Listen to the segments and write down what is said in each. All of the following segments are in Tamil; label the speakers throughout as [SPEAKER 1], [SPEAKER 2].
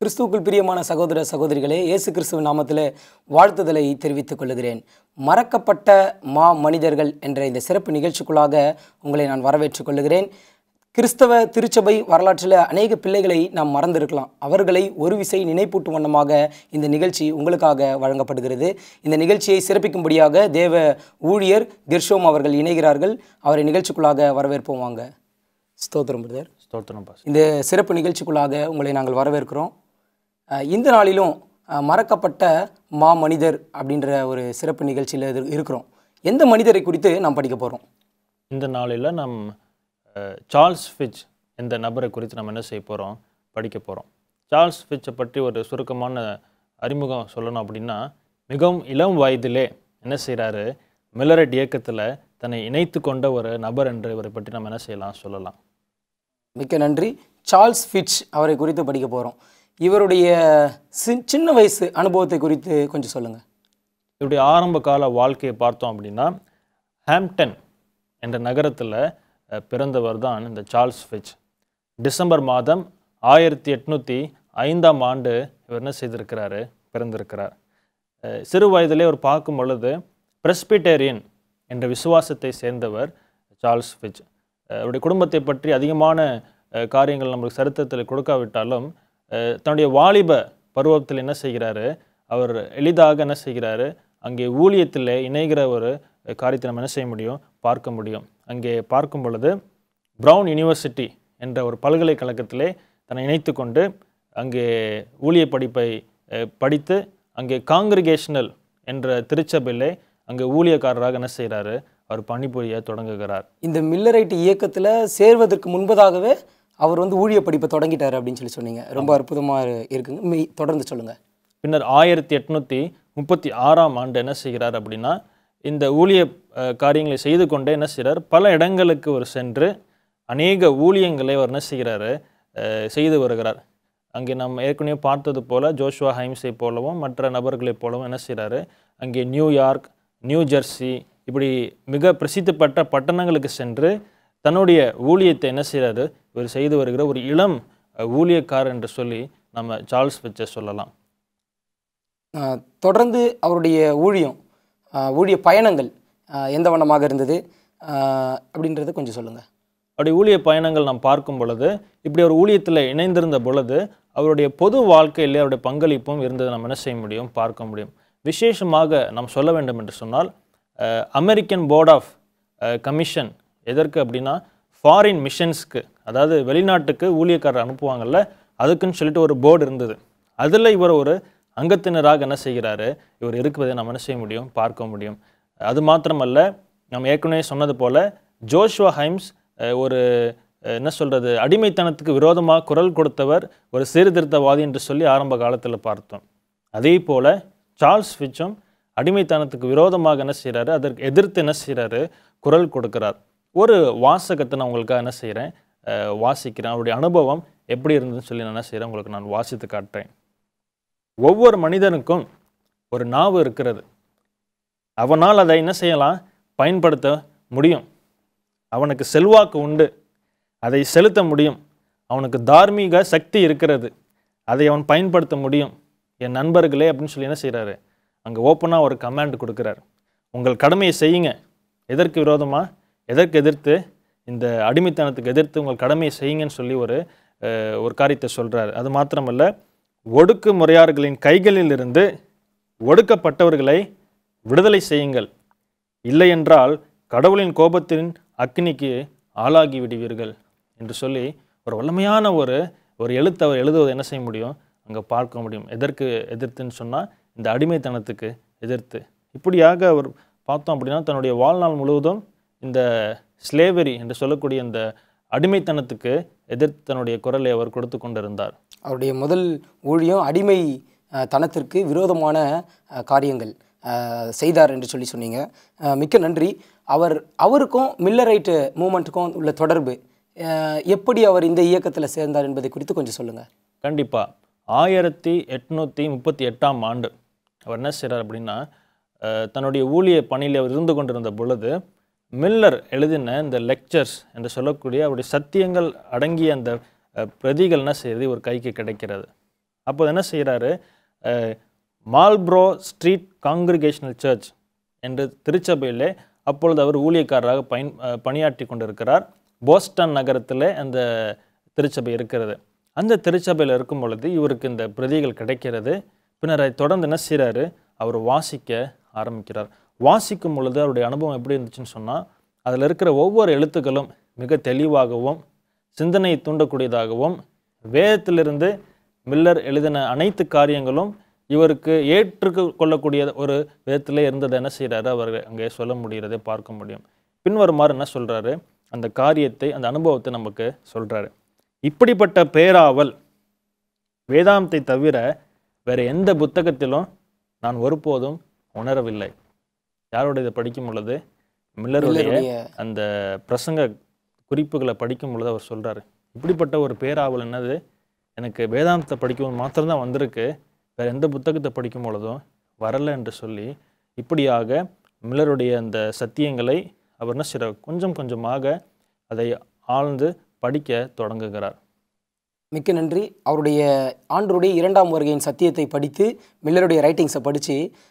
[SPEAKER 1] கிறிஸ்துவுக்குள் பிரியமான சகோதர சகோதரிகளே இயேசு கிறிஸ்துவ நாமத்தில் வாழ்த்துதலை தெரிவித்துக் கொள்கிறேன் மறக்கப்பட்ட மா மனிதர்கள் என்ற இந்த சிறப்பு நிகழ்ச்சிக்குள்ளாக உங்களை நான் வரவேற்றுக் கொள்கிறேன் கிறிஸ்தவ திருச்சபை வரலாற்றில் அநேக பிள்ளைகளை நாம் மறந்திருக்கலாம் அவர்களை ஒரு விசை நினைப்பூட்டும் வண்ணமாக இந்த நிகழ்ச்சி உங்களுக்காக வழங்கப்படுகிறது இந்த நிகழ்ச்சியை சிறப்பிக்கும்படியாக தேவ ஊழியர் கிர்ஷோம் அவர்கள் இணைகிறார்கள் அவரை நிகழ்ச்சிக்குள்ளாக வரவேற்போம் வாங்க ஸ்தோத்திரம் பிரதர்
[SPEAKER 2] ஸ்தோத்திரம் பாஸ்
[SPEAKER 1] இந்த சிறப்பு நிகழ்ச்சிக்குள்ளாக உங்களை நாங்கள் வரவேற்கிறோம் அஹ் இந்த நாளிலும் அஹ், மறக்கப்பட்ட மா மனிதர் அப்படின்ற ஒரு சிறப்பு நிகழ்ச்சியில் இது இருக்கிறோம் எந்த மனிதரை குறித்து நாம் படிக்க போகிறோம்
[SPEAKER 2] இந்த நாளில் நம் அஹ், சார்ல்ஸ் ஃபிட்ச் என்ற நபரை குறித்து நம்ம என்ன செய்ய போகிறோம் படிக்க போகிறோம் சார்ல்ஸ் ஃபிட்சை பற்றி ஒரு சுருக்கமான அறிமுகம் சொல்லணும் அப்படின்னா மிகவும் இளம் வயதிலே என்ன செய்கிறாரு மில்லரட் இயக்கத்தில் தன்னை இணைத்து கொண்ட ஒரு நபர் என்று இவரை பற்றி நம்ம என்ன செய்யலாம் சொல்லலாம்
[SPEAKER 1] மிக்க நன்றி சார்ல்ஸ் ஃபிட்ச் அவரை குறித்து படிக்க போகிறோம் இவருடைய சி- சின்ன வயசு அனுபவத்தை குறித்து கொஞ்சம் சொல்லுங்கள்
[SPEAKER 2] இவருடைய ஆரம்ப கால வாழ்க்கையை பார்த்தோம் அப்படின்னா ஹாம்ப்டன் என்ற நகரத்தில் பிறந்தவர் தான் இந்த சார்ல்ஸ் ஃபிட்ச் டிசம்பர் மாதம் ஆயிரத்தி எட்நூற்றி ஐந்தாம் ஆண்டு இவர் என்ன செய்திருக்கிறாரு பிறந்திருக்கிறார் அஹ் சிறு வயதிலே அவர் பார்க்கும் பொழுது பிரஸ்பிட்டேரியன் என்ற விசுவாசத்தை சேர்ந்தவர் சார்ல்ஸ் ஃபிட்ச் அஹ் அவருடைய குடும்பத்தை பற்றி அதிகமான அஹ், காரியங்கள் நம்மளுக்கு சரித்திரத்தில் கொடுக்காவிட்டாலும் அஹ், தன்னுடைய வாலிப பருவத்தில் என்ன செய்கிறாரு அவர் எளிதாக என்ன செய்கிறாரு அங்கே ஊழியத்தில் இணைகிற ஒரு அஹ், காரியத்தை நம்ம என்ன செய்ய முடியும் பார்க்க முடியும் அங்கே பார்க்கும் பொழுது பிரவுன் யுனிவர்சிட்டி என்ற ஒரு பல்கலைக்கழகத்திலே தன்னை இணைத்து கொண்டு அங்கே ஊழிய படிப்பை அஹ், படித்து அங்கே காங்கிரிகேஷனல் என்ற திருச்சபையிலே அங்கே ஊழியக்காரராக என்ன செய்கிறாரு அவர் பணிபுரிய தொடங்குகிறார்
[SPEAKER 1] இந்த மில்லரைட் இயக்கத்தில் சேர்வதற்கு முன்பதாகவே அவர் வந்து ஊழிய படிப்பை தொடங்கிட்டார் அப்படின்னு சொல்லி சொன்னீங்க ரொம்ப அற்புதமாக இருக்குங்க மெய்- தொடர்ந்து சொல்லுங்கள்
[SPEAKER 2] பின்னர் ஆயிரத்தி எட்நூற்றி முப்பத்தி ஆறாம் ஆண்டு என்ன செய்கிறார் அப்படின்னா இந்த ஊழிய அஹ், காரியங்களை செய்து கொண்டே என்ன செய்கிறார் பல இடங்களுக்கு ஒரு சென்று அநேக ஊழியங்களை அவர் என்ன செய்கிறாரு அஹ், செய்து வருகிறார் அங்கே நம்ம ஏற்கனவே பார்த்தது போல ஜோஷுவா ஹைம்ஸை போலவும் மற்ற நபர்களைப் போலவும் என்ன செய்கிறாரு அங்கே நியூயார்க் நியூ ஜெர்சி இப்படி மிக பிரசித்தி பெற்ற பட்டணங்களுக்கு சென்று தன்னுடைய ஊழியத்தை என்ன செய்கிறாரு இவர் செய்து வருகிற ஒரு இளம் அஹ், ஊழியக்காரர் என்று சொல்லி நம்ம சார்ல்ஸ் வச்ச சொல்லலாம்
[SPEAKER 1] ஆஹ் தொடர்ந்து அவருடைய ஊழியம் ஆஹ் ஊழிய பயணங்கள் ஆஹ் எந்த வண்ணமாக இருந்தது ஆஹ் அப்படின்றத கொஞ்சம் சொல்லுங்கள்
[SPEAKER 2] அவருடைய ஊழிய பயணங்கள் நாம் பார்க்கும் பொழுது இப்படி ஒரு ஊழியத்தில் இணைந்திருந்த பொழுது அவருடைய பொது வாழ்க்கையிலே அவருடைய பங்களிப்பும் இருந்ததை நம்ம என்ன செய்ய முடியும் பார்க்க முடியும் விசேஷமாக நாம் சொல்ல வேண்டும் என்று சொன்னால் அஹ், அமெரிக்கன் போர்ட் ஆஃப் கமிஷன் எதற்கு அப்படின்னா ஃபாரின் மிஷன்ஸ்க்கு அதாவது வெளிநாட்டுக்கு ஊழியக்காரர் அனுப்புவாங்கல்ல அதுக்குன்னு சொல்லிட்டு ஒரு போர்டு இருந்தது அதில் இவர் ஒரு அங்கத்தினராக என்ன செய்கிறாரு இவர் இருக்குவதை நம்ம என்ன செய்ய முடியும் பார்க்க முடியும் அது மாத்திரமல்ல நம்ம ஏற்கனவே சொன்னது போல ஜோஷுவா ஹைம்ஸ் அஹ், ஒரு அஹ், என்ன சொல்றது அடிமைத்தனத்துக்கு விரோதமாக குரல் கொடுத்தவர் ஒரு சீர்திருத்தவாதி என்று சொல்லி ஆரம்ப காலத்தில் பார்த்தோம் அதே போல சார்ல்ஸ் ஃபிச்சும் அடிமைத்தனத்துக்கு விரோதமாக என்ன செய்கிறாரு அதற்கு எதிர்த்து என்ன செய்கிறாரு குரல் கொடுக்கிறார் ஒரு வாசகத்தை நான் உங்களுக்காக என்ன செய்கிறேன் வாசிக்கிறேன் அவருடைய அனுபவம் எப்படி இருந்ததுன்னு சொல்லி நான் என்ன செய்கிறேன் உங்களுக்கு நான் வாசித்து காட்டுறேன் ஒவ்வொரு மனிதனுக்கும் ஒரு நாவு இருக்கிறது அவனால் அதை என்ன செய்யலாம் பயன்படுத்த முடியும் அவனுக்கு செல்வாக்கு உண்டு அதை செலுத்த முடியும் அவனுக்கு தார்மீக சக்தி இருக்கிறது அதை அவன் பயன்படுத்த முடியும் என் நண்பர்களே அப்படின்னு சொல்லி என்ன செய்கிறாரு அங்கே ஓப்பனாக ஒரு கமாண்ட் கொடுக்குறாரு உங்கள் கடமையை செய்யுங்க எதற்கு விரோதமாக எதற்கு எதிர்த்து இந்த அடிமைத்தனத்துக்கு எதிர்த்து உங்கள் கடமையை செய்யுங்கன்னு சொல்லி ஒரு அஹ், ஒரு காரியத்தை சொல்கிறாரு அது மாத்திரமல்ல ஒடுக்குமுறையாளர்களின் கைகளிலிருந்து ஒடுக்கப்பட்டவர்களை விடுதலை செய்யுங்கள் இல்லையென்றால் கடவுளின் கோபத்தின் அக்னிக்கு ஆளாகி விடுவீர்கள் என்று சொல்லி ஒரு வல்லமையான ஒரு ஒரு எழுத்து அவர் எழுதுவதை என்ன செய்ய முடியும் அங்கே பார்க்க முடியும் எதற்கு எதிர்த்துன்னு சொன்னால் இந்த அடிமைத்தனத்துக்கு எதிர்த்து இப்படியாக அவர் பார்த்தோம் அப்படின்னா தன்னுடைய வாழ்நாள் முழுவதும் இந்த ஸ்லேவரி என்று சொல்லக்கூடிய இந்த அடிமைத்தனத்துக்கு எதிர்த்து தன்னுடைய குரலை அவர் கொடுத்து கொண்டிருந்தார்
[SPEAKER 1] அவருடைய முதல் ஊழியம் அடிமை அஹ், தனத்திற்கு விரோதமான அஹ், காரியங்கள் அஹ், செய்தார் என்று சொல்லி சொன்னீங்க அஹ், மிக்க நன்றி அவர் அவருக்கும் மில்லரைட்டு மூமெண்ட்டுக்கும் உள்ள தொடர்பு அஹ், எப்படி அவர் இந்த இயக்கத்தில் சேர்ந்தார் என்பதை குறித்து கொஞ்சம் சொல்லுங்கள்
[SPEAKER 2] கண்டிப்பாக ஆயிரத்தி எட்நூற்றி முப்பத்தி எட்டாம் ஆண்டு அவர் என்ன செய்கிறார் அப்படின்னா அஹ், தன்னுடைய ஊழிய பணியில் அவர் இருந்து கொண்டிருந்த பொழுது மில்லர் எழுதின இந்த லெக்சர்ஸ் என்று சொல்லக்கூடிய அவருடைய சத்தியங்கள் அடங்கிய அந்த அஹ், பிரதிகள் என்ன செய்யுது ஒரு கைக்கு கிடைக்கிறது அப்போ என்ன செய்கிறாரு மால்ப்ரோ ஸ்ட்ரீட் காங்கிரிகேஷனல் சர்ச் என்று திருச்சபையிலே அப்பொழுது அவர் ஊழியக்காரராக பயன் அஹ், பணியாற்றி கொண்டிருக்கிறார் போஸ்டன் நகரத்தில் அந்த திருச்சபை இருக்கிறது அந்த திருச்சபையில் இருக்கும் பொழுது இவருக்கு இந்த பிரதிகள் கிடைக்கிறது பின்னர் அதை தொடர்ந்து என்ன செய்கிறாரு அவர் வாசிக்க ஆரம்பிக்கிறார் வாசிக்கும் பொழுது அவருடைய அனுபவம் எப்படி இருந்துச்சுன்னு சொன்னால் அதில் இருக்கிற ஒவ்வொரு எழுத்துக்களும் மிக தெளிவாகவும் சிந்தனையை தூண்டக்கூடியதாகவும் வேதத்திலிருந்து மில்லர் எழுதின அனைத்து காரியங்களும் இவருக்கு ஏற்றுக்கொள்ளக்கூடிய ஒரு விதத்திலே இருந்ததை என்ன செய்கிறாரு அவர் அங்கே சொல்ல முடிகிறதை பார்க்க முடியும் பின்வருமாறு என்ன சொல்றாரு அந்த காரியத்தை அந்த அனுபவத்தை நமக்கு சொல்றாரு இப்படிப்பட்ட பேராவல் வேதாந்தத்தை தவிர வேற எந்த புத்தகத்திலும் நான் ஒருபோதும் உணரவில்லை யாரோட இதை படிக்கும் பொழுது மில்லருடைய
[SPEAKER 1] மில்லருடைய
[SPEAKER 2] அந்த பிரசங்க குறிப்புகளை படிக்கும் பொழுது அவர் சொல்றாரு இப்படிப்பட்ட ஒரு பேராவல் என்னது எனக்கு வேதாந்தத்தை படிக்கும் மாத்திரம்தான் வந்திருக்கு வேற எந்த புத்தகத்தை படிக்கும் பொழுதும் வரல என்று சொல்லி இப்படியாக மில்லருடைய அந்த சத்தியங்களை அவர் என்ன செய்கிறார் கொஞ்சம் கொஞ்சமாக அதை ஆழ்ந்து படிக்க தொடங்குகிறார்
[SPEAKER 1] மிக்க நன்றி அவருடைய ஆண்டருடைய இரண்டாம் வருகையின் சத்தியத்தை படித்து மில்லருடைய ரைட்டிங்ஸை படித்து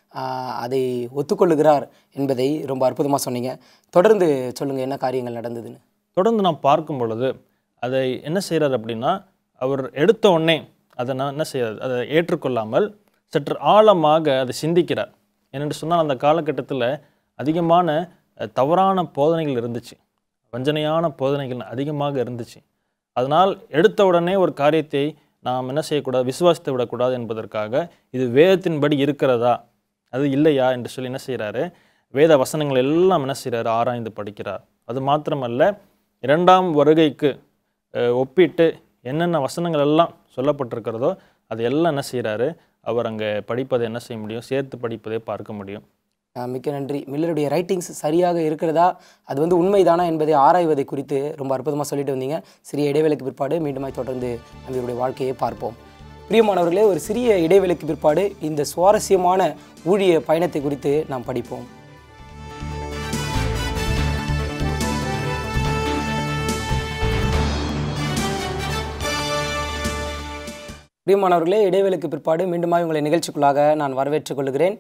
[SPEAKER 1] அதை ஒத்துக்கொள்ளுகிறார் என்பதை ரொம்ப அற்புதமாக சொன்னீங்க தொடர்ந்து சொல்லுங்கள் என்ன காரியங்கள் நடந்ததுன்னு
[SPEAKER 2] தொடர்ந்து நாம் பார்க்கும் பொழுது அதை என்ன செய்கிறார் அப்படின்னா அவர் எடுத்த உடனே அதை நான் என்ன செய்யறது அதை ஏற்றுக்கொள்ளாமல் சற்று ஆழமாக அதை சிந்திக்கிறார் ஏனென்று சொன்னால் அந்த காலகட்டத்தில் அதிகமான அஹ், தவறான போதனைகள் இருந்துச்சு வஞ்சனையான போதனைகள் அதிகமாக இருந்துச்சு அதனால் எடுத்த உடனே ஒரு காரியத்தை நாம் என்ன செய்யக்கூடாது விசுவாசித்து விடக்கூடாது என்பதற்காக இது வேதத்தின்படி இருக்கிறதா அது இல்லையா என்று சொல்லி என்ன செய்கிறாரு வேத வசனங்கள் எல்லாம் என்ன செய்கிறாரு ஆராய்ந்து படிக்கிறார் அது மாத்திரமல்ல இரண்டாம் வருகைக்கு அஹ், ஒப்பிட்டு என்னென்ன வசனங்கள் எல்லாம் சொல்லப்பட்டிருக்கிறதோ அது எல்லாம் என்ன செய்கிறாரு அவர் அங்கே படிப்பதை என்ன செய்ய முடியும் சேர்த்து படிப்பதை பார்க்க முடியும்
[SPEAKER 1] ஆஹ் மிக்க நன்றி மில்லருடைய ரைட்டிங்ஸ் சரியாக இருக்கிறதா அது வந்து உண்மைதானா என்பதை ஆராய்வதை குறித்து ரொம்ப அற்புதமாக சொல்லிட்டு வந்தீங்க சிறிய இடைவேளைக்கு பிற்பாடு மீண்டுமாய் தொடர்ந்து நம்ம இவருடைய வாழ்க்கையை பார்ப்போம் பிரியமானவர்களே ஒரு சிறிய இடைவேளைக்கு பிற்பாடு இந்த சுவாரஸ்யமான ஊழிய பயணத்தை குறித்து நாம் படிப்போம் பிரியமானவர்களே இடைவேளைக்கு பிற்பாடு மீண்டுமாய் உங்களை நிகழ்ச்சிக்குள்ளாக நான் வரவேற்றுக் கொள்கிறேன்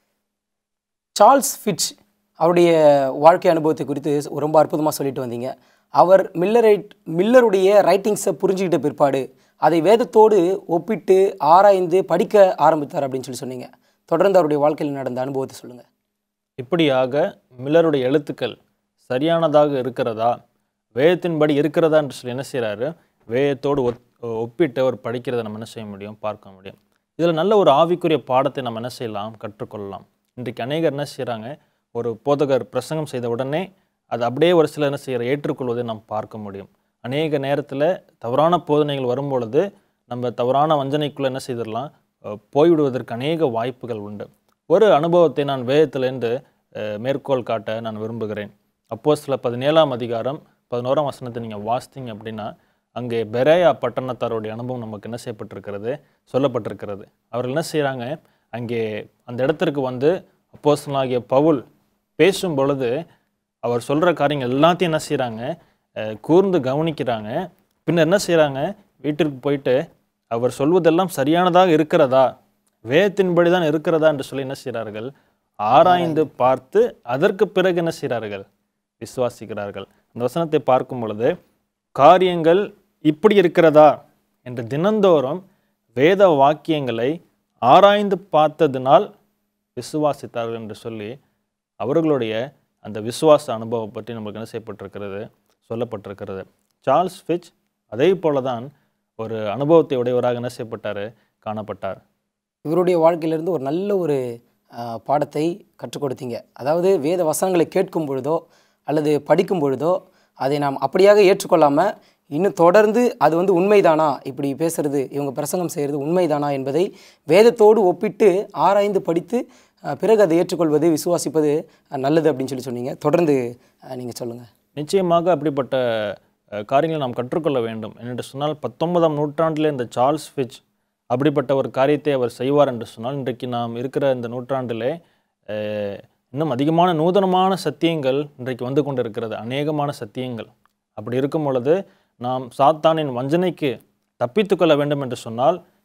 [SPEAKER 1] சார்ல்ஸ் ஃபிட்ச் அவருடைய வாழ்க்கை அனுபவத்தை குறித்து ரொம்ப அற்புதமாக சொல்லிட்டு வந்தீங்க அவர் மில்லரை மில்லருடைய ரைட்டிங்ஸை புரிஞ்சுக்கிட்ட பிற்பாடு அதை வேதத்தோடு ஒப்பிட்டு ஆராய்ந்து படிக்க ஆரம்பித்தார் அப்படின்னு சொல்லி சொன்னீங்க தொடர்ந்து அவருடைய வாழ்க்கையில் நடந்த அனுபவத்தை சொல்லுங்கள்
[SPEAKER 2] இப்படியாக மில்லருடைய எழுத்துக்கள் சரியானதாக இருக்கிறதா வேதத்தின்படி இருக்கிறதா என்று சொல்லி என்ன செய்கிறாரு வேதத்தோடு ஒத் ஒப்பிட்டு அவர் படிக்கிறதை நம்ம என்ன செய்ய முடியும் பார்க்க முடியும் இதில் நல்ல ஒரு ஆவிக்குரிய பாடத்தை நம்ம என்ன செய்யலாம் கற்றுக்கொள்ளலாம் இன்றைக்கு அநேகர் என்ன செய்கிறாங்க ஒரு போதகர் பிரசங்கம் செய்த உடனே அது அப்படியே ஒரு சிலர் என்ன செய்கிற ஏற்றுக்கொள்வதை நாம் பார்க்க முடியும் அநேக நேரத்தில் தவறான போதனைகள் வரும்பொழுது நம்ம தவறான வஞ்சனைக்குள்ளே என்ன செய்திடலாம் அஹ், போய்விடுவதற்கு அநேக வாய்ப்புகள் உண்டு ஒரு அனுபவத்தை நான் வேதத்திலிருந்து அஹ், மேற்கோள் காட்ட நான் விரும்புகிறேன் அப்போ சில பதினேழாம் அதிகாரம் பதினோராம் வசனத்தை நீங்கள் வாசித்தீங்க அப்படின்னா அங்கே பெரேயா பட்டணத்தாருடைய அனுபவம் நமக்கு என்ன செய்யப்பட்டிருக்கிறது சொல்லப்பட்டிருக்கிறது அவர்கள் என்ன செய்கிறாங்க அங்கே அந்த இடத்திற்கு வந்து அப்போஸ்தலனாகிய பவுல் பேசும் பொழுது அவர் சொல்கிற காரியங்கள் எல்லாத்தையும் என்ன செய்கிறாங்க கூர்ந்து கவனிக்கிறாங்க பின்னர் என்ன செய்கிறாங்க வீட்டிற்கு போயிட்டு அவர் சொல்வதெல்லாம் சரியானதாக இருக்கிறதா வேதத்தின்படி தான் இருக்கிறதா என்று சொல்லி என்ன செய்கிறார்கள் ஆராய்ந்து பார்த்து அதற்கு பிறகு என்ன செய்கிறார்கள் விசுவாசிக்கிறார்கள் அந்த வசனத்தை பார்க்கும் பொழுது காரியங்கள் இப்படி இருக்கிறதா என்று தினந்தோறும் வேத வாக்கியங்களை ஆராய்ந்து பார்த்ததினால் விசுவாசித்தார்கள் என்று சொல்லி அவர்களுடைய அந்த விசுவாச அனுபவம் பற்றி நமக்கு என்ன செய்யப்பட்டிருக்கிறது சொல்லப்பட்டிருக்கிறது சார்ல்ஸ் ஃபிட்ச் அதே போல தான் ஒரு அனுபவத்தை உடையவராக என்ன செய்யப்பட்டார் காணப்பட்டார்
[SPEAKER 1] இவருடைய வாழ்க்கையிலிருந்து ஒரு நல்ல ஒரு ஆஹ், பாடத்தை கற்றுக் கொடுத்தீங்க அதாவது வேத வசனங்களை கேட்கும் பொழுதோ அல்லது படிக்கும் பொழுதோ அதை நாம் அப்படியாக ஏற்றுக்கொள்ளாமல் இன்னும் தொடர்ந்து அது வந்து உண்மைதானா இப்படி பேசுறது இவங்க பிரசங்கம் செய்கிறது உண்மைதானா என்பதை வேதத்தோடு ஒப்பிட்டு ஆராய்ந்து படித்து ஆஹ், பிறகு அதை ஏற்றுக்கொள்வது விசுவாசிப்பது ஆஹ், நல்லது அப்படின்னு சொல்லி சொன்னீங்க தொடர்ந்து நீங்கள் சொல்லுங்கள்
[SPEAKER 2] நிச்சயமாக அப்படிப்பட்ட அஹ், காரியங்களை நாம் கற்றுக்கொள்ள வேண்டும் என்று சொன்னால் பத்தொன்பதாம் நூற்றாண்டிலே இந்த சார்ல்ஸ் ஃபிட்ச் அப்படிப்பட்ட ஒரு காரியத்தை அவர் செய்வார் என்று சொன்னால் இன்றைக்கு நாம் இருக்கிற இந்த நூற்றாண்டிலே அஹ், இன்னும் அதிகமான நூதனமான சத்தியங்கள் இன்றைக்கு வந்து கொண்டிருக்கிறது அநேகமான சத்தியங்கள் அப்படி இருக்கும் பொழுது நாம் சாத்தானின் வஞ்சனைக்கு தப்பித்துக் கொள்ள வேண்டும் என்று சொன்னால்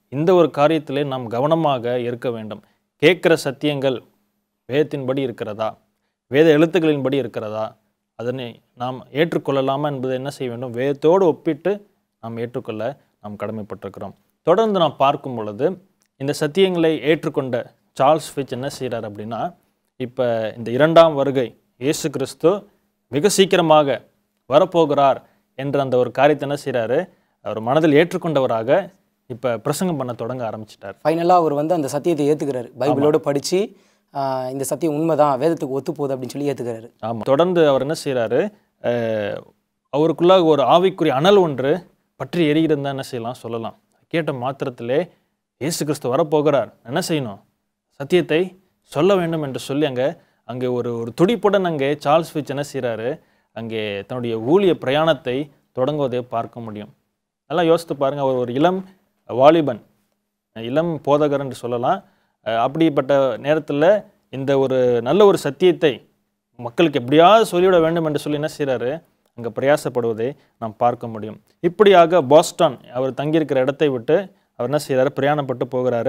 [SPEAKER 2] இந்த ஒரு காரியத்திலே நாம் கவனமாக இருக்க வேண்டும் கேட்கிற சத்தியங்கள் வேதத்தின்படி இருக்கிறதா வேத எழுத்துக்களின்படி இருக்கிறதா அதனை நாம் ஏற்றுக்கொள்ளலாமா என்பதை என்ன செய்ய வேண்டும் வேதத்தோடு ஒப்பிட்டு நாம் ஏற்றுக்கொள்ள நாம் கடமைப்பட்டிருக்கிறோம் தொடர்ந்து நாம் பார்க்கும் பொழுது இந்த சத்தியங்களை ஏற்றுக்கொண்ட சார்ல்ஸ் ஃபிச் என்ன செய்கிறார் அப்படின்னா இப்போ இந்த இரண்டாம் வருகை இயேசு கிறிஸ்து மிக சீக்கிரமாக வரப்போகிறார் என்ற அந்த ஒரு காரியத்தை என்ன செய்கிறாரு அவர் மனதில் ஏற்றுக்கொண்டவராக இப்போ பிரசங்கம் பண்ண தொடங்க ஆரம்பிச்சிட்டார்
[SPEAKER 1] ஃபைனலாக அவர் வந்து அந்த சத்தியத்தை ஏற்றுக்கிறாரு பைபிளோட படித்து இந்த சத்தியம் உண்மைதான் வேதத்துக்கு ஒத்து போகுது அப்படின்னு சொல்லி ஏற்றுக்கிறாரு
[SPEAKER 2] ஆமாம் தொடர்ந்து அவர் என்ன செய்கிறாரு அவருக்குள்ளாக ஒரு ஆவிக்குரிய அனல் ஒன்று பற்றி எரிகிறது தான் என்ன செய்யலாம் சொல்லலாம் கேட்ட மாத்திரத்திலே இயேசு கிறிஸ்து வரப்போகிறார் என்ன செய்யணும் சத்தியத்தை சொல்ல வேண்டும் என்று சொல்லி அங்கே அங்கே ஒரு ஒரு துடிப்புடன் அங்கே சார்ல்ஸ் ஃபிச் என்ன செய்கிறாரு அங்கே தன்னுடைய ஊழிய பிரயாணத்தை தொடங்குவதை பார்க்க முடியும் நல்லா யோசித்து பாருங்க அவர் ஒரு இளம் வாலிபன் இளம் போதகர் என்று சொல்லலாம் அஹ் அப்படிப்பட்ட நேரத்தில் இந்த ஒரு நல்ல ஒரு சத்தியத்தை மக்களுக்கு எப்படியாவது சொல்லிவிட வேண்டும் என்று சொல்லி என்ன செய்கிறாரு அங்கே பிரயாசப்படுவதை நாம் பார்க்க முடியும் இப்படியாக பாஸ்டன் அவர் தங்கியிருக்கிற இடத்தை விட்டு அவர் என்ன செய்கிறாரு பிரயாணப்பட்டு போகிறாரு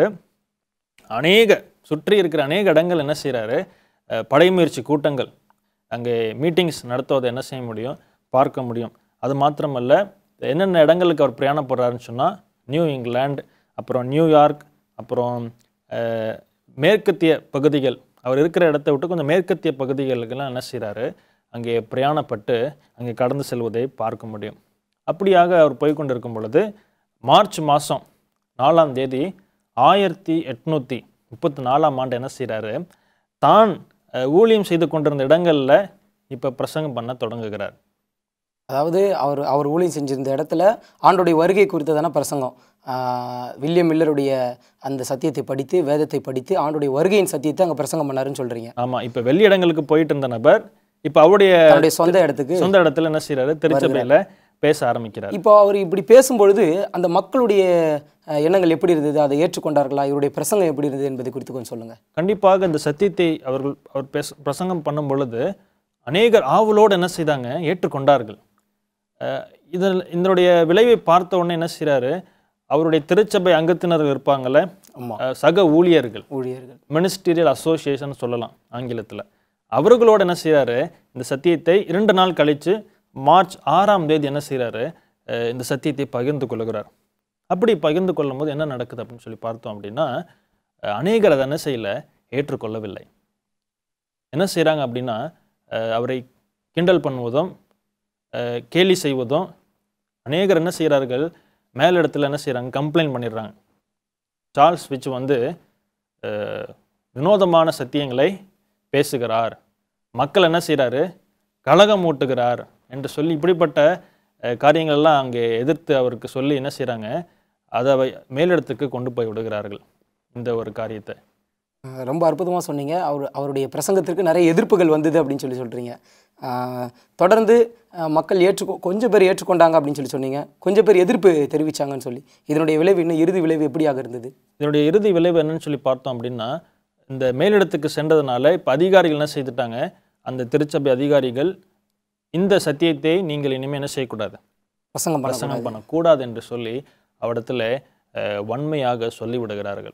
[SPEAKER 2] அநேக சுற்றி இருக்கிற அநேக இடங்கள் என்ன செய்கிறாரு படைமுயற்சி கூட்டங்கள் அங்கே மீட்டிங்ஸ் நடத்துவதை என்ன செய்ய முடியும் பார்க்க முடியும் அது மாத்திரமல்ல என்னென்ன இடங்களுக்கு அவர் பிரயாணப்படுறாருன்னு சொன்னால் நியூ இங்கிலாந்து அப்புறம் நியூயார்க் அப்புறம் அஹ், மேற்கத்திய பகுதிகள் அவர் இருக்கிற இடத்தை விட்டு கொஞ்சம் மேற்கத்திய பகுதிகளுக்கெல்லாம் என்ன செய்கிறாரு அங்கே பிரயாணப்பட்டு அங்கே கடந்து செல்வதை பார்க்க முடியும் அப்படியாக அவர் போய் கொண்டிருக்கும் பொழுது மார்ச் மாதம் நாலாம் தேதி ஆயிரத்தி எட்நூற்றி முப்பத்தி நாலாம் ஆண்டு என்ன செய்கிறாரு தான் அஹ், ஊழியம் செய்து கொண்டிருந்த இடங்களில் இப்போ பிரசங்கம் பண்ண தொடங்குகிறார்
[SPEAKER 1] அதாவது அவர் அவர் ஊழியம் செஞ்சிருந்த இடத்துல ஆண்டோடைய வருகை குறித்ததான பிரசங்கம் ஆஹ் வில்லியம் மில்லருடைய அந்த சத்தியத்தை படித்து வேதத்தை படித்து ஆண்டோடைய வருகையின் சத்தியத்தை அங்கே பிரசங்கம் பண்ணாருன்னு சொல்கிறீங்க
[SPEAKER 2] ஆமாம் இப்போ வெளி இடங்களுக்கு போயிட்டு இருந்த நபர் இப்போ அவருடைய
[SPEAKER 1] தன்னுடைய சொந்த இடத்துக்கு
[SPEAKER 2] சொந்த இடத்துல என்ன செய்கிறாரு திருச்சபையில் பேச ஆரம்பிக்கிறார்
[SPEAKER 1] இப்போ அவர் இப்படி பேசும்பொழுது அந்த மக்களுடைய அஹ், எண்ணங்கள் எப்படி இருந்தது அதை ஏற்றுக்கொண்டார்களா இவருடைய பிரசங்கம் எப்படி இருந்தது என்பதை குறித்து கொஞ்சம் சொல்லுங்கள்
[SPEAKER 2] கண்டிப்பாக இந்த சத்தியத்தை அவர்கள் அவர் பேச பிரசங்கம் பண்ணும் பொழுது அநேகர் ஆவலோடு என்ன செய்தாங்க ஏற்றுக்கொண்டார்கள் அஹ் இதில் இதனுடைய விளைவை பார்த்த உடனே என்ன செய்கிறாரு அவருடைய திருச்சபை அங்கத்தினர்கள் இருப்பாங்கள்ல
[SPEAKER 1] ஆமாம்
[SPEAKER 2] அஹ் சக ஊழியர்கள்
[SPEAKER 1] ஊழியர்கள்
[SPEAKER 2] மினிஸ்டீரியல் அசோசியேஷன் சொல்லலாம் ஆங்கிலத்தில் அவர்களோடு என்ன செய்கிறாரு இந்த சத்தியத்தை இரண்டு நாள் கழித்து மார்ச் ஆறாம் தேதி என்ன செய்கிறாரு இந்த சத்தியத்தை பகிர்ந்து கொள்கிறார் அப்படி பகிர்ந்து கொள்ளும்போது என்ன நடக்குது அப்படின்னு சொல்லி பார்த்தோம் அப்படின்னா அஹ், அநேகர் அதை என்ன செய்யல ஏற்றுக்கொள்ளவில்லை என்ன செய்கிறாங்க அப்படின்னா அஹ், அவரை கிண்டல் பண்ணுவதும் அஹ், கேலி செய்வதும் அநேகர் என்ன செய்கிறார்கள் மேலிடத்துல என்ன செய்கிறாங்க கம்ப்ளைண்ட் பண்ணிடுறாங்க சார்ல்ஸ் விச் வந்து அஹ், வினோதமான சத்தியங்களை பேசுகிறார் மக்கள் என்ன செய்கிறாரு கலகம் ஊட்டுகிறார் என்று சொல்லி இப்படிப்பட்ட அஹ், காரியங்கள்லாம் அங்கே எதிர்த்து அவருக்கு சொல்லி என்ன செய்கிறாங்க அதை வை- மேலிடத்துக்கு கொண்டு போய் விடுகிறார்கள் இந்த ஒரு காரியத்தை
[SPEAKER 1] அஹ் ரொம்ப அற்புதமாக சொன்னீங்க அவர் அவருடைய பிரசங்கத்திற்கு நிறைய எதிர்ப்புகள் வந்தது அப்படின்னு சொல்லி சொல்கிறீங்க தொடர்ந்து அஹ், மக்கள் ஏற்றுக்கொ கொஞ்சம் பேர் ஏற்றுக்கொண்டாங்க அப்படின்னு சொல்லி சொன்னீங்க கொஞ்சம் பேர் எதிர்ப்பு தெரிவிச்சாங்கன்னு சொல்லி இதனுடைய விளைவு இன்னும் இறுதி விளைவு எப்படியாக இருந்தது
[SPEAKER 2] இதனுடைய இறுதி விளைவு என்னன்னு சொல்லி பார்த்தோம் அப்படின்னா இந்த மேலிடத்துக்கு சென்றதுனால இப்போ அதிகாரிகள் என்ன செய்துட்டாங்க அந்த திருச்சபை அதிகாரிகள் இந்த சத்தியத்தை நீங்கள் இனிமேல் என்ன செய்யக்கூடாது
[SPEAKER 1] பிரசங்கம் பண்ண
[SPEAKER 2] பிரசங்கம் பண்ணக்கூடாது என்று சொல்லி அவடத்துல அஹ், வன்மையாக சொல்லிவிடுகிறார்கள்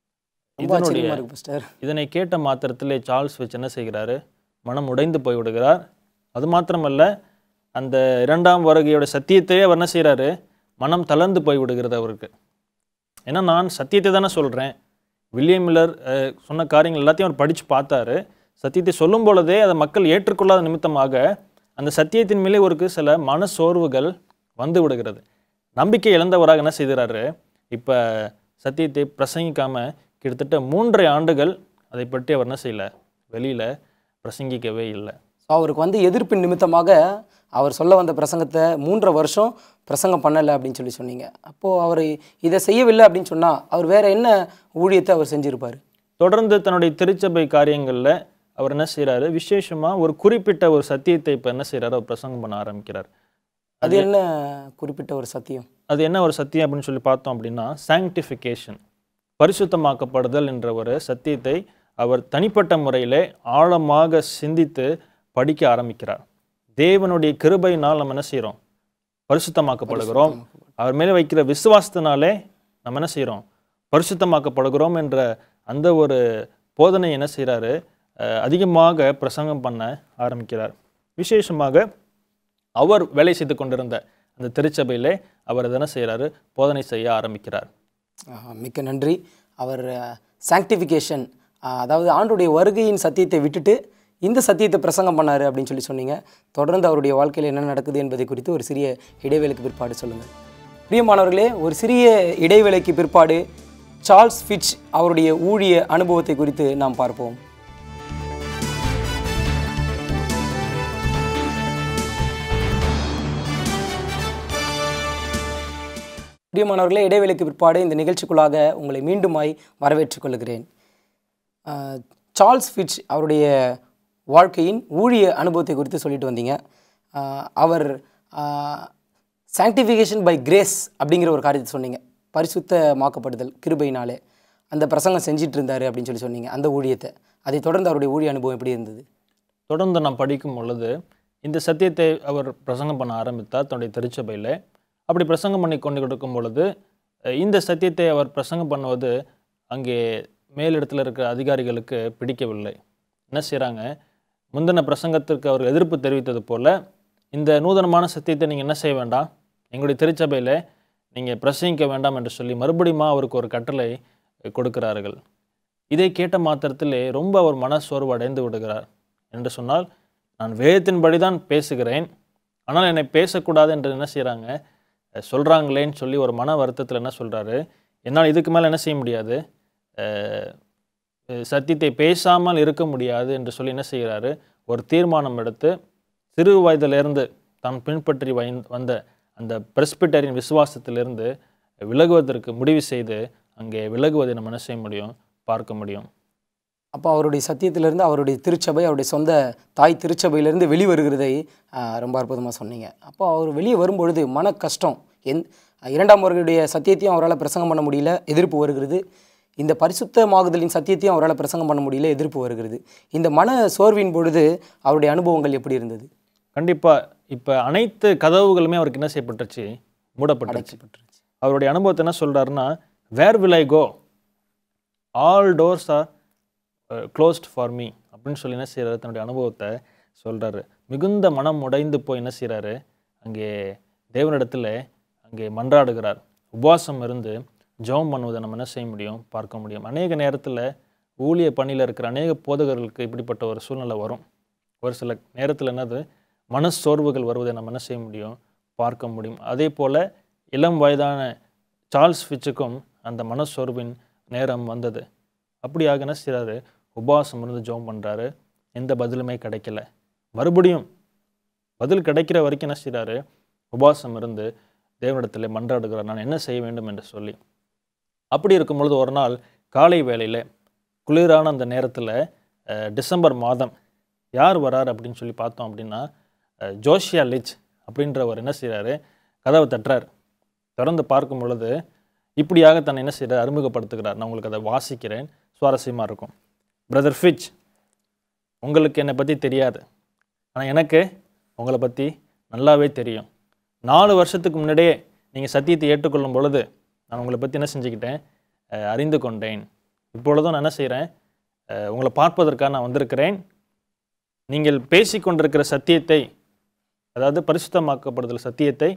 [SPEAKER 1] ரொம்ப
[SPEAKER 2] இதனுடைய
[SPEAKER 1] ஆச்சரியமா இருக்கு பாஸ்டர்
[SPEAKER 2] இதனை கேட்ட மாத்திரத்திலே சார்ல்ஸ் வச்சு என்ன செய்கிறாரு மனம் உடைந்து போய்விடுகிறார் அது மாத்திரமல்ல அந்த இரண்டாம் வருகையோட சத்தியத்தையே அவர் என்ன செய்கிறாரு மனம் தளர்ந்து போய் விடுகிறது அவருக்கு ஏன்னா நான் சத்தியத்தை தானே சொல்கிறேன் வில்லியம் மில்லர் அஹ், சொன்ன காரியங்கள் எல்லாத்தையும் அவர் படித்து பார்த்தாரு சத்தியத்தை சொல்லும் பொழுதே அதை மக்கள் ஏற்றுக்கொள்ளாத நிமித்தமாக அந்த சத்தியத்தின் மேலே ஒரு சில மன சோர்வுகள் வந்து விடுகிறது நம்பிக்கை இழந்தவராக என்ன செய்கிறாரு இப்போ சத்தியத்தை பிரசங்கிக்காம கிட்டத்தட்ட மூன்றரை ஆண்டுகள் அதை பற்றி அவர் என்ன செய்யல வெளியில் பிரசங்கிக்கவே இல்லை
[SPEAKER 1] ஸோ அவருக்கு வந்து எதிர்ப்பின் நிமித்தமாக அவர் சொல்ல வந்த பிரசங்கத்தை மூன்றரை வருஷம் பிரசங்கம் பண்ணலை அப்படின்னு சொல்லி சொன்னீங்க அப்போது அவர் இதை செய்யவில்லை அப்படின்னு சொன்னால் அவர் வேற என்ன ஊழியத்தை அவர் செஞ்சிருப்பார்
[SPEAKER 2] தொடர்ந்து தன்னுடைய திருச்சபை காரியங்களில் அவர் என்ன செய்கிறாரு விசேஷமாக ஒரு குறிப்பிட்ட ஒரு சத்தியத்தை இப்போ என்ன செய்கிறாரு அவர் பிரசங்கம் பண்ண ஆரம்பிக்கிறார்
[SPEAKER 1] அது என்ன குறிப்பிட்ட ஒரு சத்தியம்
[SPEAKER 2] அது என்ன ஒரு சத்தியம் அப்படின்னு சொல்லி பார்த்தோம் அப்படின்னா சாங்டிஃபிகேஷன் பரிசுத்தமாக்கப்படுதல் என்ற ஒரு சத்தியத்தை அவர் தனிப்பட்ட முறையிலே ஆழமாக சிந்தித்து படிக்க ஆரம்பிக்கிறார் தேவனுடைய கிருபையினால் நம்ம என்ன செய்கிறோம் பரிசுத்தமாக்கப்படுகிறோம் அவர் மேலே வைக்கிற விசுவாசத்தினாலே நம்ம என்ன செய்கிறோம் பரிசுத்தமாக்கப்படுகிறோம் என்ற அந்த ஒரு போதனை என்ன செய்கிறாரு அதிகமாக பிரசங்கம் பண்ண ஆரம்பிக்கிறார் விசேஷமாக அவர் வேலை செய்து கொண்டிருந்த அந்த திருச்சபையிலே அவர் என்ன செய்கிறாரு போதனை செய்ய ஆரம்பிக்கிறார்
[SPEAKER 1] ஆஹா, மிக்க நன்றி அவர் சாங்டிஃபிகேஷன் அதாவது ஆண்டுடைய வருகையின் சத்தியத்தை விட்டுட்டு இந்த சத்தியத்தை பிரசங்கம் பண்ணாரு அப்படின்னு சொல்லி சொன்னீங்க தொடர்ந்து அவருடைய வாழ்க்கையில் என்ன நடக்குது என்பதை குறித்து ஒரு சிறிய இடைவேளைக்கு பிற்பாடு சொல்லுங்கள் பிரியமானவர்களே ஒரு சிறிய இடைவேளைக்கு பிற்பாடு சார்ல்ஸ் ஃபிட்ச் அவருடைய ஊழிய அனுபவத்தை குறித்து நாம் பார்ப்போம் பிரியமானவர்களே இடைவேளைக்கு பிற்பாடு இந்த நிகழ்ச்சிக்குள்ளாக உங்களை மீண்டுமாய் வரவேற்றுக் கொள்கிறேன் ஆஹ், சார்ல்ஸ் ஃபிட்ச் அவருடைய வாழ்க்கையின் ஊழிய அனுபவத்தை குறித்து சொல்லிட்டு வந்தீங்க ஆஹ், அவர் சாங்டிஃபிகேஷன் பை கிரேஸ் அப்படிங்கிற ஒரு காரியத்தை சொன்னீங்க பரிசுத்தமாக்கப்படுதல் கிருபையினாலே அந்த பிரசங்கம் செஞ்சிட்டு இருந்தார் அப்படின்னு சொல்லி சொன்னீங்க அந்த ஊழியத்தை அதை தொடர்ந்து அவருடைய ஊழிய அனுபவம் எப்படி இருந்தது
[SPEAKER 2] தொடர்ந்து நாம் படிக்கும் பொழுது இந்த சத்தியத்தை அவர் பிரசங்கம் பண்ண ஆரம்பித்தார் தன்னுடைய திருச்சபையில் அப்படி பிரசங்கம் பண்ணி கொண்டு கொடுக்கும் பொழுது அஹ், இந்த சத்தியத்தை அவர் பிரசங்கம் பண்ணுவது அங்கே மேலிடத்தில் இருக்கிற அதிகாரிகளுக்கு பிடிக்கவில்லை என்ன செய்கிறாங்க முந்தின பிரசங்கத்திற்கு அவர் எதிர்ப்பு தெரிவித்தது போல இந்த நூதனமான சத்தியத்தை நீங்கள் என்ன செய்ய வேண்டாம் எங்களுடைய திருச்சபையில் நீங்கள் பிரசங்கிக்க வேண்டாம் என்று சொல்லி மறுபடியும் அவருக்கு ஒரு கட்டளை கொடுக்கிறார்கள் இதை கேட்ட மாத்திரத்திலே ரொம்ப அவர் மன சோர்வு அடைந்து விடுகிறார் என்று சொன்னால் நான் வேதத்தின்படி தான் பேசுகிறேன் ஆனால் என்னை பேசக்கூடாது என்று என்ன செய்கிறாங்க சொல்கிறாங்களேன்னு சொல்லி ஒரு மன வருத்தத்தில் என்ன சொல்கிறாரு என்னால் இதுக்கு மேலே என்ன செய்ய முடியாது அஹ், அஹ், சத்தியத்தை பேசாமல் இருக்க முடியாது என்று சொல்லி என்ன செய்கிறாரு ஒரு தீர்மானம் எடுத்து சிறு வயதிலிருந்து தான் பின்பற்றி வை- வந்த அந்த பிரஸ்பிட்டரின் விசுவாசத்திலிருந்து விலகுவதற்கு முடிவு செய்து அங்கே விலகுவதை நம்ம என்ன செய்ய முடியும் பார்க்க முடியும்
[SPEAKER 1] அப்போ அவருடைய சத்தியத்திலிருந்து அவருடைய திருச்சபை அவருடைய சொந்த தாய் திருச்சபையிலிருந்து வெளிவருகிறதை ஆஹ், ரொம்ப அற்புதமாக சொன்னீங்க அப்போ அவர் வெளியே வரும்பொழுது மன கஷ்டம் எந் இரண்டாம் அவர்களுடைய சத்தியத்தையும் அவரால் பிரசங்கம் பண்ண முடியல எதிர்ப்பு வருகிறது இந்த பரிசுத்தமாகுதலின் சத்தியத்தையும் அவரால் பிரசங்கம் பண்ண முடியல எதிர்ப்பு வருகிறது இந்த மன சோர்வின் பொழுது அவருடைய அனுபவங்கள் எப்படி இருந்தது
[SPEAKER 2] கண்டிப்பாக இப்போ அனைத்து கதவுகளுமே அவருக்கு என்ன செய்யப்பட்டுருச்சு மூடப்பட்டுருச்சு
[SPEAKER 1] அடைக்கப்பட்டுருச்சு
[SPEAKER 2] அவருடைய அனுபவத்தை என்ன சொல்றாருன்னா where will I go all doors are closed for me அப்படின்னு சொல்லி என்ன செய்கிறாரு தன்னுடைய அனுபவத்தை சொல்றாரு மிகுந்த மனம் உடைந்து போய் என்ன செய்கிறாரு அங்கே தேவனிடத்தில் அங்கே மன்றாடுகிறார் உபவாசம் இருந்து ஜெபம் பண்ணுவதை நம்ம என்ன செய்ய முடியும் பார்க்க முடியும் அநேக நேரத்தில் ஊழிய பணியில் இருக்கிற அநேக போதகர்களுக்கு இப்படிப்பட்ட ஒரு சூழ்நிலை வரும் ஒரு சில நேரத்தில் என்னது மனச்சோர்வுகள் வருவதை நம்ம என்ன செய்ய முடியும் பார்க்க முடியும் அதே போல் இளம் வயதான சார்ல்ஸ் ஃபிட்சுக்கும் அந்த மனச்சோர்வின் நேரம் வந்தது அப்படியாக என்ன செய்கிறாரு உபவாசம் இருந்து ஜெபம் பண்ணுறாரு எந்த பதிலுமே கிடைக்கல மறுபடியும் பதில் கிடைக்கிற வரைக்கும் என்ன செய்கிறாரு உபவாசம் இருந்து தேவனிடத்தில் மன்றாடுகிறார் நான் என்ன செய்ய வேண்டும் என்று சொல்லி அப்படி இருக்கும் பொழுது ஒரு நாள் காலை வேளையில் குளிரான அந்த நேரத்தில் டிசம்பர் மாதம் யார் வரார் அப்படின்னு சொல்லி பார்த்தோம் அப்படின்னா அஹ், ஜோஷியா லிச் அப்படின்றவர் என்ன செய்கிறாரு கதவை தட்டுறார் திறந்து பார்க்கும் பொழுது இப்படியாக தன்னை என்ன செய்கிறார் அறிமுகப்படுத்துகிறார் நான் உங்களுக்கு அதை வாசிக்கிறேன் சுவாரஸ்யமாக இருக்கும் பிரதர் ஃபிட்ச் உங்களுக்கு என்னை பற்றி தெரியாது ஆனால் எனக்கு உங்களை பற்றி நல்லாவே தெரியும் நாலு வருஷத்துக்கு முன்னாடியே நீங்கள் சத்தியத்தை ஏற்றுக்கொள்ளும் பொழுது நான் உங்களை பற்றி என்ன செஞ்சுக்கிட்டேன் அஹ், அறிந்து கொண்டேன் இப்பொழுதும் நான் என்ன செய்கிறேன் உங்களை பார்ப்பதற்காக நான் வந்திருக்கிறேன் நீங்கள் பேசிக்கொண்டிருக்கிற சத்தியத்தை அதாவது பரிசுத்தமாக்கப்படுதல் சத்தியத்தை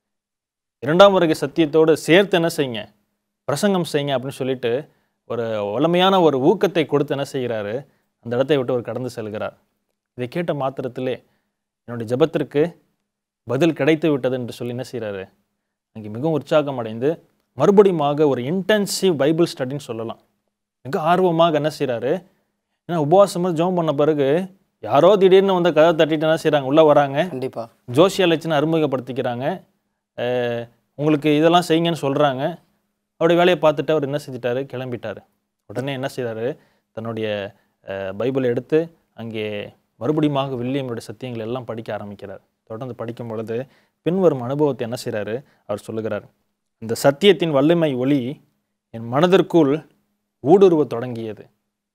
[SPEAKER 2] இரண்டாம் வருகை சத்தியத்தோடு சேர்த்து என்ன செய்யுங்க பிரசங்கம் செய்யுங்க அப்படின்னு சொல்லிட்டு ஒரு வலிமையான ஒரு ஊக்கத்தை கொடுத்து என்ன செய்கிறாரு அந்த இடத்தை விட்டு ஒரு கடந்து செல்கிறார் இதை கேட்ட மாத்திரத்திலே என்னுடைய ஜெபத்திற்கு பதில் கிடைத்து விட்டது என்று சொல்லி என்ன செய்கிறாரு அங்கே மிகவும் உற்சாகம் அடைந்து மறுபடியுமாக ஒரு இன்டென்சிவ் பைபிள் ஸ்டடின்னு சொல்லலாம் மிக ஆர்வமாக என்ன செய்கிறாரு ஏன்னா உபவாசமாக ஜெபம் பண்ண பிறகு யாரோ திடீர்னு வந்து கதை தட்டிட்டு என்ன செய்கிறாங்க உள்ளே வராங்க
[SPEAKER 1] கண்டிப்பாக
[SPEAKER 2] ஜோசியா லட்சணை அறிமுகப்படுத்திக்கிறாங்க அஹ் உங்களுக்கு இதெல்லாம் செய்யுங்கன்னு சொல்கிறாங்க அவருடைய வேலையை பார்த்துட்டு அவர் என்ன செஞ்சிட்டாரு கிளம்பிட்டார் உடனே என்ன செய்தாரு தன்னுடைய அஹ், பைபிளை எடுத்து அங்கே மறுபடியுமாக வில்லியமுடைய சத்தியங்கள் எல்லாம் படிக்க ஆரம்பிக்கிறார் தொடர்ந்து படிக்கும் பொழுது பின்வரும் அனுபவத்தை என்ன செய்கிறாரு அவர் சொல்லுகிறார் இந்த சத்தியத்தின் வல்லமை ஒளி என் மனதிற்குள் ஊடுருவத் தொடங்கியது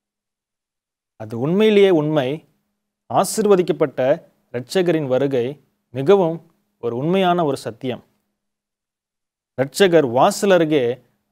[SPEAKER 2] அது உண்மையிலேயே உண்மை ஆசிர்வதிக்கப்பட்ட இரட்சகரின் வருகை மிகவும் ஒரு உண்மையான ஒரு சத்தியம் இரட்சகர் வாசல் அருகே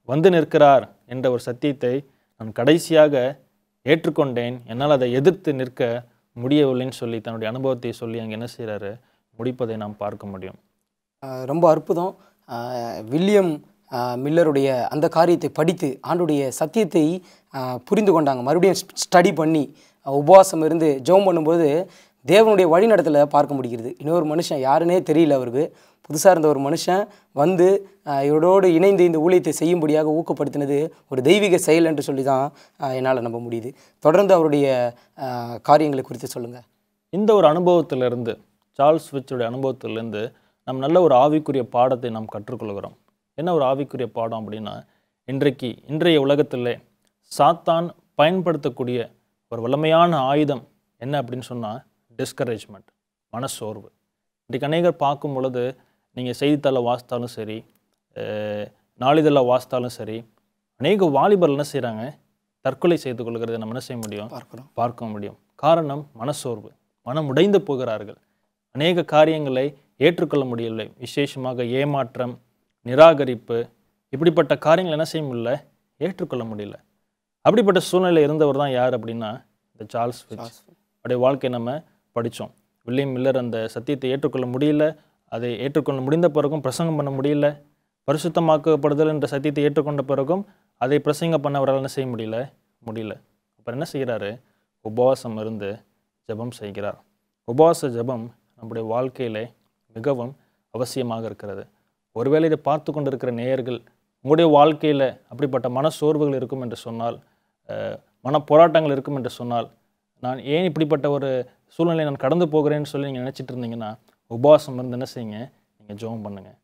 [SPEAKER 2] வந்து நிற்கிறார் என்ற ஒரு சத்தியத்தை நான் கடைசியாக ஏற்றுக்கொண்டேன் என்னால் அதை எதிர்த்து நிற்க முடியவில்லைன்னு சொல்லி தன்னுடைய அனுபவத்தை சொல்லி அங்கே என்ன செய்கிறாரு முடிப்பதை நாம் பார்க்க முடியும்
[SPEAKER 1] ஆஹ் ரொம்ப அற்புதம் ஆஹ் வில்லியம் ஆஹ் மில்லருடைய அந்த காரியத்தை படித்து ஆண்டுடைய சத்தியத்தை ஆஹ் புரிந்து கொண்டாங்க மறுபடியும் ஸ்டடி பண்ணி ஆஹ் உபவாசம் இருந்து ஜெபம் பண்ணும்போது தேவனுடைய வழிநடத்தலை பார்க்க முடிகிறது இன்னொரு மனுஷன் யாருன்னே தெரியல அவருக்கு புதுசாக இருந்த ஒரு மனுஷன் வந்து ஆஹ் இவரோடு இணைந்து இந்த ஊழியத்தை செய்யும்படியாக ஊக்கப்படுத்தினது ஒரு தெய்வீக செயல் என்று சொல்லி தான் என்னால் நம்ப முடியுது தொடர்ந்து அவருடைய ஆஹ் காரியங்களை குறித்து சொல்லுங்கள்
[SPEAKER 2] இந்த ஒரு அனுபவத்திலிருந்து சார்ல்ஸ் விச்சுடைய அனுபவத்திலிருந்து நம்ம நல்ல ஒரு ஆவிக்குரிய பாடத்தை நாம் கற்றுக்கொள்கிறோம் என்ன ஒரு ஆவிக்குரிய பாடம் அப்படின்னா இன்றைக்கு இன்றைய உலகத்திலே சாத்தான் பயன்படுத்தக்கூடிய ஒரு வலிமையான ஆயுதம் என்ன அப்படின்னு சொன்னால் டிஸ்கரேஜ்மெண்ட் மனசோர்வு இன்றைக்கு அநேகர் பார்க்கும் பொழுது நீங்கள் செய்தித்தாளை வாசித்தாலும் சரி அஹ், நாளிதழை வாசித்தாலும் சரி அநேக வாலிபர் என்ன செய்கிறாங்க தற்கொலை செய்து கொள்கிறதை நம்ம என்ன செய்ய முடியும்
[SPEAKER 1] பார்க்குறோம்
[SPEAKER 2] பார்க்க முடியும் காரணம் மனசோர்வு மனம் உடைந்து போகிறார்கள் அநேக காரியங்களை ஏற்றுக்கொள்ள முடியவில்லை விசேஷமாக ஏமாற்றம் நிராகரிப்பு இப்படிப்பட்ட காரியங்கள் என்ன செய்ய முடியல ஏற்றுக்கொள்ள முடியல அப்படிப்பட்ட சூழ்நிலை இருந்தவர் தான் யார் அப்படின்னா இந்த சார்ல்ஸ் ஃபிட்ச் அவருடைய வாழ்க்கை நம்ம படித்தோம் வில்லியம் மில்லர் அந்த சத்தியத்தை ஏற்றுக்கொள்ள முடியல அதை ஏற்றுக்கொள்ள முடிந்த பிறகும் பிரசங்கம் பண்ண முடியல பரிசுத்தமாக்கப்படுதல் என்ற சத்தியத்தை ஏற்றுக்கொண்ட பிறகும் அதை பிரசங்கம் பண்ண அவரால் என்ன செய்ய முடியல முடியல அப்புறம் என்ன செய்கிறாரு உபவாசம் இருந்து ஜெபம் செய்கிறார் உபவாச ஜெபம் நம்முடைய வாழ்க்கையிலே மிகவும் அவசியமாக இருக்கிறது ஒருவேளை இதை பார்த்து கொண்டிருக்கிற நேயர்கள் உங்களுடைய வாழ்க்கையில் அப்படிப்பட்ட மன சோர்வுகள் இருக்கும் என்று சொன்னால் அஹ், மன போராட்டங்கள் இருக்கும் என்று சொன்னால் நான் ஏன் இப்படிப்பட்ட ஒரு சூழ்நிலை நான் கடந்து போகிறேன்னு சொல்லி நீங்கள் நினச்சிட்டு இருந்தீங்கன்னா உபவாசம் இருந்து என்ன செய்யுங்க நீங்கள் ஜெபம் பண்ணுங்கள்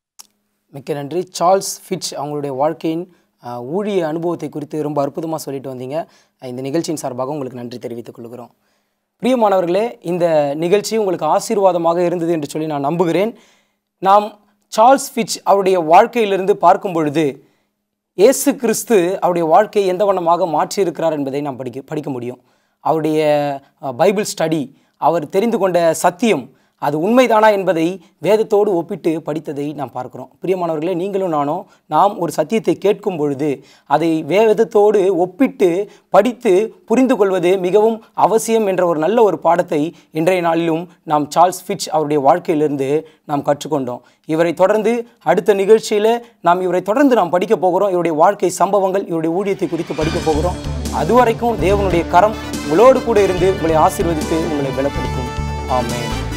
[SPEAKER 1] மிக்க நன்றி சார்ல்ஸ் ஃபிட்ச் அவங்களுடைய வாழ்க்கையின் ஆஹ், ஊழிய அனுபவத்தை குறித்து ரொம்ப அற்புதமாக சொல்லிட்டு வந்தீங்க அஹ் இந்த நிகழ்ச்சியின் சார்பாக உங்களுக்கு நன்றி தெரிவித்துக் கொள்கிறோம் பிரியமானவர்களே இந்த நிகழ்ச்சி உங்களுக்கு ஆசீர்வாதமாக இருந்தது என்று சொல்லி நான் நம்புகிறேன் நாம் சார்ல்ஸ் ஃபிட்ச் அவருடைய வாழ்க்கையிலிருந்து பார்க்கும் பொழுது இயேசு கிறிஸ்து அவருடைய வாழ்க்கையை எந்த வண்ணமாக மாற்றியிருக்கிறார் என்பதை நாம் படிக்க படிக்க முடியும் அவருடைய அஹ், பைபிள் ஸ்டடி அவர் தெரிந்து கொண்ட சத்தியம் அது உண்மைதானா என்பதை வேதத்தோடு ஒப்பிட்டு படித்ததை நாம் பார்க்கிறோம் பிரியமானவர்களே நீங்களும் நானும் நாம் ஒரு சத்தியத்தை கேட்கும் பொழுது அதை வேதத்தோடு ஒப்பிட்டு படித்து புரிந்து கொள்வது மிகவும் அவசியம் என்ற ஒரு நல்ல ஒரு பாடத்தை இன்றைய நாளிலும் நாம் சார்ல்ஸ் ஃபிட்ச் அவருடைய வாழ்க்கையிலிருந்து நாம் கற்றுக்கொண்டோம் இவரை தொடர்ந்து அடுத்த நிகழ்ச்சியில் நாம் இவரை தொடர்ந்து நாம் படிக்க போகிறோம் இவருடைய வாழ்க்கை சம்பவங்கள் இவருடைய ஊழியத்தை குறித்து படிக்க போகிறோம் அதுவரைக்கும் தேவனுடைய கரம் உங்களோடு கூட இருந்து உங்களை ஆசீர்வதித்து உங்களை பலப்படுத்தும் ஆமென்